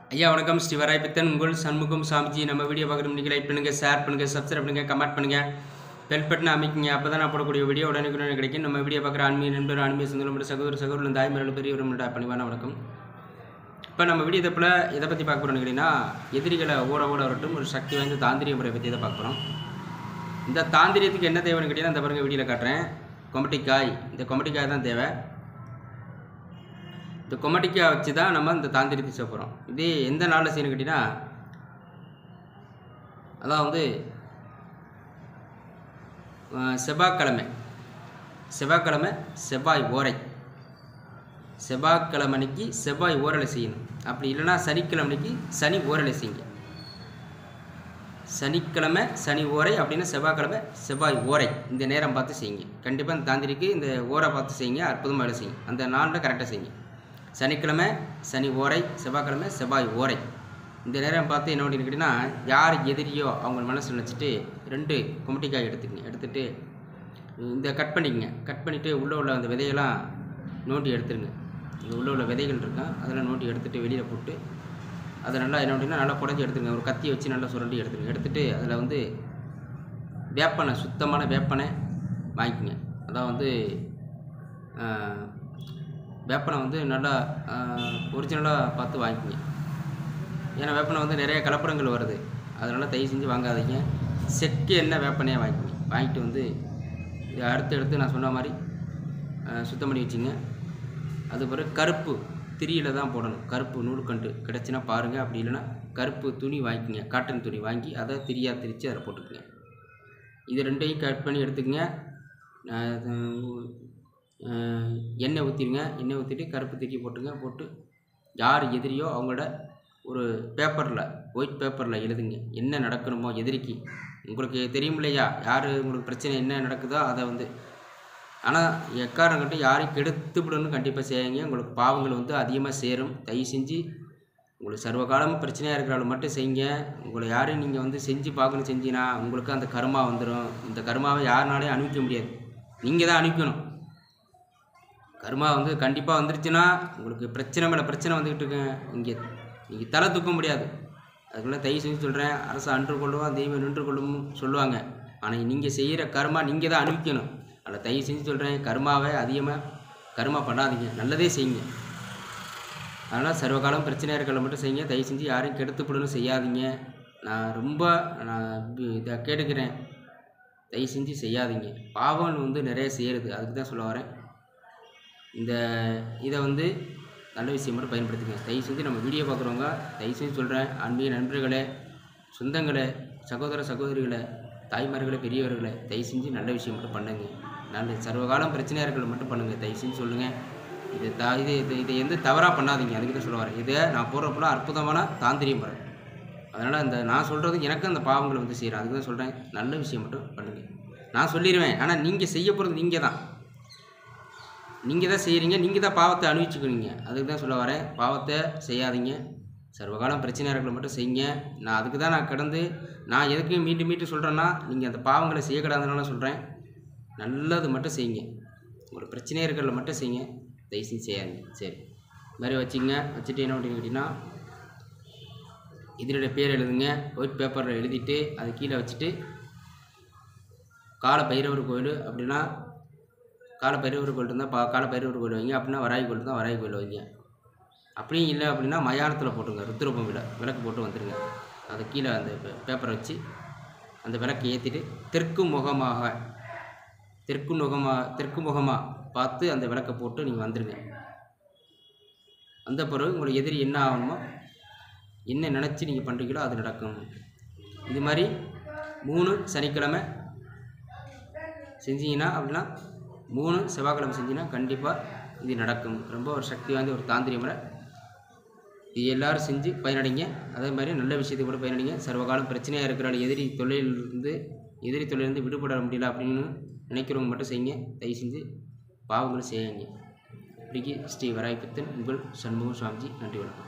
ஐயா வணக்கம் ஸ்ரீ வராய்பித்தன் உங்கள் சண்முகம் சாமிஜி நம்ம வீடியோ பார்க்குற நீங்கள் லைக் பண்ணுங்கள் ஷேர் பண்ணுங்கள் சப்ஸ்கிரைப் பண்ணுங்கள் கமெண்ட் பண்ணுங்கள் பெல் பட்டன் அமைக்கிங்க அப்போ தான் நான் போடக்கூடிய வீடியோ உடனுக்குடனே கிடைக்கும் நம்ம வீடியோ பார்க்குற ஆன்மீக நண்பர் ஆன்மீக சொந்தம் சகோதர சகோதரன் தாய்மர்கள் பெரியவர்களோட பணிவான வணக்கம் இப்போ நம்ம வீடியோ தப்பில் எதை பற்றி பார்க்க போகிறோம்னு கேட்டிங்கன்னா எதிரிகளை ஓட ஓட வரட்டும் ஒரு சக்தி வாய்ந்த தாந்திரிய முறை பற்றி தான் பார்க்க போகிறோம் இந்த தாந்திரியத்துக்கு என்ன தேவைன்னு கேட்டிங்கன்னா இந்த பாருங்க வீடியோவில் காட்டுறேன் கொமட்டிக்காய் இந்த கொமட்டிக்காய் தான் தேவை இந்த கொமட்டிக்காய் வச்சு தான் நம்ம இந்த தாந்திரியத்தை செய்ய போகிறோம் இது எந்த நாளில் செய்யணும் கேட்டிங்கன்னா அதான் வந்து அஹ், செவ்வாய்க்கிழமை செவ்வாய்க்கிழமை செவ்வாய் ஓரை செவ்வாய்க்கிழமைக்கு செவ்வாய் ஓரலை செய்யணும் அப்படி இல்லைன்னா சனிக்கிழமைக்கு சனி ஓரலை செய்யுங்க சனிக்கிழமை சனி ஓரை அப்படின்னா செவ்வாய்க்கிழமை செவ்வாய் ஓரை இந்த நேரம் பார்த்து செய்யுங்க கண்டிப்பாக இந்த தாந்திரிக்கு இந்த ஓரை பார்த்து செய்யுங்க அற்புதமாக வேலை செய்யுங்க அந்த நாளில் கரெக்டாக செய்யுங்க சனிக்கிழமை சனி ஓரை செவ்வாய்க்கிழமை செவ்வாய் ஓரை இந்த நேரம் பார்த்து என்ன பண்ணிட்டு கேட்டிங்கன்னா யார் எதிரியோ அவங்க மனசில் நினச்சிட்டு ரெண்டு குமட்டிக்காய் எடுத்துக்கங்க எடுத்துட்டு இந்த கட் பண்ணிக்கங்க கட் பண்ணிவிட்டு உள்ளே உள்ள அந்த விதையெல்லாம் நோண்டி எடுத்துருங்க இந்த உள்ளே உள்ள விதைகள் இருக்கும் அதெல்லாம் நோண்டி எடுத்துட்டு வெளியில் போட்டு அதை நல்லா என்ன அப்படின்னா நல்லா புடஞ்சி எடுத்துருங்க ஒரு கத்தி வச்சு நல்லா சுரண்டி எடுத்துருங்க எடுத்துட்டு அதில் வந்து வேப்பனை சுத்தமான வேப்பனை வாங்கிக்கோங்க அதான் வந்து ஆஹ், வேப்பனை வந்து நல்லா ஒரிஜினலாக பார்த்து வாங்கிக்கோங்க ஏன்னா வேப்பனை வந்து நிறைய கலப்படங்கள் வருது அதனால் தயவு செஞ்சு வாங்காதீங்க செக்கு என்ன வேப்பனையாக வாங்கிக்கோங்க வாங்கிட்டு வந்து இதை அடுத்து எடுத்து நான் சொன்ன மாதிரி ஆஹ், சுத்தம் பண்ணி வச்சுங்க அது பிறகு கருப்பு திரியில் தான் போடணும் கருப்பு நூலுக்கண்டு கிடச்சுன்னா பாருங்கள் அப்படி இல்லைன்னா கருப்பு துணி வாங்கிக்கோங்க காட்டன் துணி வாங்கி அதை திரியாக திரித்து அதில் போட்டுக்குங்க இது ரெண்டையும் கட் பண்ணி எடுத்துக்கங்க அது, அஹ், எண்ணெய் ஊற்றிடுங்க எண்ணெய் ஊற்றிட்டு கருப்பு திரி போட்டுங்க போட்டு யார் எதிரியோ அவங்களோட ஒரு பேப்பரில் ஒயிட் பேப்பரில் எழுதுங்க என்ன நடக்கணுமோ எதிரிக்கு உங்களுக்கு தெரியும் இல்லையா யார் உங்களுக்கு பிரச்சனை என்ன நடக்குதோ அதை வந்து ஆனால் எக்காரம் கட்டு யாரையும் கெடுத்து விடணும்னு கண்டிப்பாக செய்யுங்க உங்களுக்கு பாவங்கள் வந்து அதிகமாக சேரும் தயவு செஞ்சு உங்களுக்கு சர்வகாலமும் பிரச்சனையாக இருக்கிறாலும் மட்டும் செய்யுங்க உங்களை யாரும் நீங்கள் வந்து செஞ்சு பார்க்கணும் செஞ்சீங்கன்னா உங்களுக்கு அந்த கர்மா வந்துடும் இந்த கர்மாவை யாருனாலையும் அனுப்பிக்க முடியாது நீங்கள் தான் அனுப்பிக்கணும் கர்மா வந்து கண்டிப்பாக வந்துருச்சுன்னா உங்களுக்கு பிரச்சனை மேலே பிரச்சனை வந்துக்கிட்டு இருக்குங்க இங்கே நீங்கள் தலை தூக்க முடியாது அதுக்குள்ளே தயவு செஞ்சு சொல்கிறேன் அரசு அன்று கொள்ளுவோம் தெய்வம் நின்று கொள்ளும் சொல்லுவாங்க ஆனால் நீங்கள் செய்கிற கர்மா நீங்கள் தான் அனுப்பிக்கணும் அதில் தயவு செஞ்சு சொல்கிறேன் கர்மாவை அதிகமாக கர்மா பண்ணாதீங்க நல்லதே செய்யுங்க அதனால் சர்வகாலம் பிரச்சனையாக இருக்கிற மட்டும் செய்யுங்க தயவு செஞ்சு யாரையும் கெடுத்துப்படணும் செய்யாதீங்க நான் ரொம்ப நான் இது- இதை கேட்டுக்கிறேன் தயவு செஞ்சு செய்யாதீங்க பாவம் வந்து நிறைய செய்கிறது அதுக்கு தான் சொல்ல வரேன் இந்த இதை வந்து நல்ல விஷயம் மட்டும் பயன்படுத்துங்க தயவு செஞ்சு நம்ம வீடியோ பார்க்குறவங்க தயவு செஞ்சு சொல்கிறேன் அன்பிய நண்பர்களே சொந்தங்களே சகோதர சகோதரிகளை தாய்மார்களே பெரியவர்களே தயவு செஞ்சு நல்ல விஷயம் மட்டும் பண்ணுங்க நல்ல சர்வகாலம் பிரச்சனையாக இருக்கிறத மட்டும் பண்ணுங்கள் தயவு செஞ்சு சொல்லுங்கள் இது த இது இது இதை எந்த தவறாக பண்ணாதீங்க அதுக்கு தான் சொல்ல வரேன் இதை நான் போடுறப்பெல்லாம் அற்புதமான தாந்திரியம் பாருங்க அதனால் அந்த நான் சொல்கிறது எனக்கு அந்த பாவங்களை வந்து செய்கிறேன் அதுக்கு தான் சொல்கிறேன் நல்ல விஷயம் மட்டும் பண்ணுங்கள் நான் சொல்லிடுவேன் ஆனால் நீங்கள் செய்ய போகிறது நீங்கள் தான் நீங்கள் தான் செய்கிறீங்க நீங்கள் தான் பாவத்தை அனுபவிச்சுக்கணுங்க அதுக்கு தான் சொல்ல வரேன் பாவத்தை செய்யாதீங்க சர்வகாலம் பிரச்சனையாக இருக்கிற மட்டும் செய்யுங்க நான் அதுக்கு தான் நான் கடந்து நான் எதுக்கு மீண்டும் மீண்டும் சொல்கிறேன்னா நீங்கள் அந்த பாவங்களை செய்யக்கூடாதுனால சொல்கிறேன் நல்லது மட்டும் செய்யுங்க ஒரு பிரச்சனையாக இருக்கிறத மட்டும் செய்யுங்க தயவு செஞ்சு செய்யாதீங்க சரி இது மாதிரி வச்சுங்க வச்சுட்டு என்ன பண்ணுறீங்க கேட்டிங்கன்னா இதனுடைய பேர் எழுதுங்க ஒயிட் பேப்பரில் எழுதிட்டு அது கீழே வச்சுட்டு கால பைரவர் கோயில் அப்படின்னா கால பைரவர் கோயில் இருந்தால் பா கால பைரவர் கோயில் வைங்க அப்படின்னா வராகி கோயில் தான் வராகி கோயில் வைங்க அப்படியும் இல்லை அப்படின்னா மயானத்தில் போட்டுங்க ருத்ரபூமியில் விளக்கு போட்டு வந்துடுங்க அதை கீழே அந்த பே- பேப்பரை வச்சு அந்த விளக்கை ஏற்றிட்டு தெற்கு முகமாக தெற்கு முகமாக தெற்கு முகமாக பார்த்து அந்த விளக்கை போட்டு நீங்கள் வந்துடுங்க வந்த பிறகு உங்களுக்கு எதிரி என்ன ஆகணுமோ என்ன நினச்சி நீங்கள் பண்ணுறீங்களோ அது நடக்கும் இது மாதிரி மூணு சனிக்கிழமை செஞ்சீங்கன்னா அப்படின்னா மூணு செவ்வாய்க்கிழமை செஞ்சீங்கன்னா கண்டிப்பாக இது நடக்கும் ரொம்ப ஒரு சக்தி வாய்ந்த ஒரு தாந்திரிய முறை இது எல்லாரும் செஞ்சு பயனடைங்க அதே மாதிரி நல்ல விஷயத்தை கூட பயனடைங்க சர்வகாலம் பிரச்சனையாக இருக்கிற எதிரி தொழிலிருந்து எதிரி தொழிலிருந்து விடுபட முடியல அப்படின்னு நினைக்கிறவங்க மட்டும் செய்யுங்க தயவு செஞ்சு பாவங்களும் செய்யுங்க இப்படிக்கு ஸ்ரீ வராய்பித்தன் உங்கள் சண்முக சுவாமிஜி நன்றி வணக்கம்